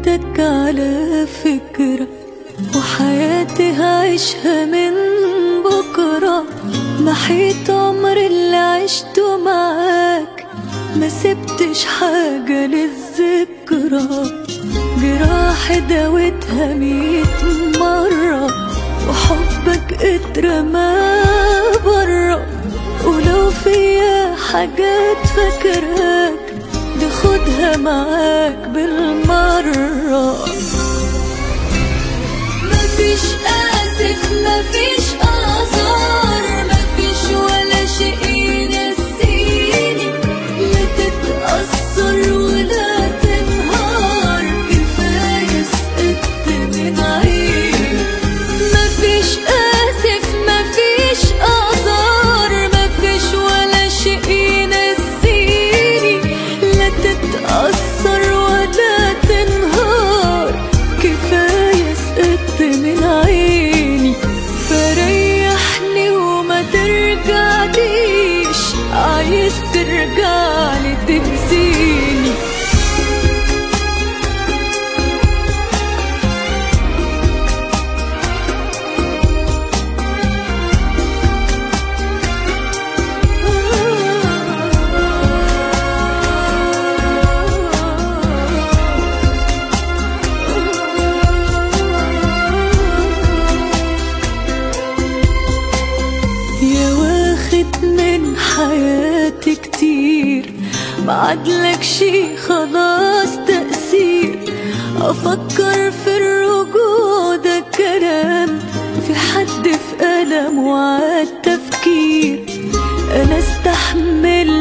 لقيتك على فكرة وحياتي هعيشها من بكرة محيط عمر اللي عشته معاك ما سبتش حاجة للذكرى جراح داوتها ميت مرة وحبك اترمى برا ولو فيا حاجات فاكراك دي خدها معاك بالمرة مفيش آسف مفيش آثار مفيش ولا شيء ينسيني لا تتأثر ولا تنهار كفاية سقطت من عيني مفيش آسف مفيش آثار مفيش ولا شيء ينسيني لا تتأثر ولا تنهار كفاية سقطت من عيني فريحني وما ترجعليش عايز ترجعلي تنسيني يا واخد من حياتي كتير بعدلك شي خلاص تأثير أفكر في الرجوع ده كلام في حد في ألم وعاد تفكير أنا استحمل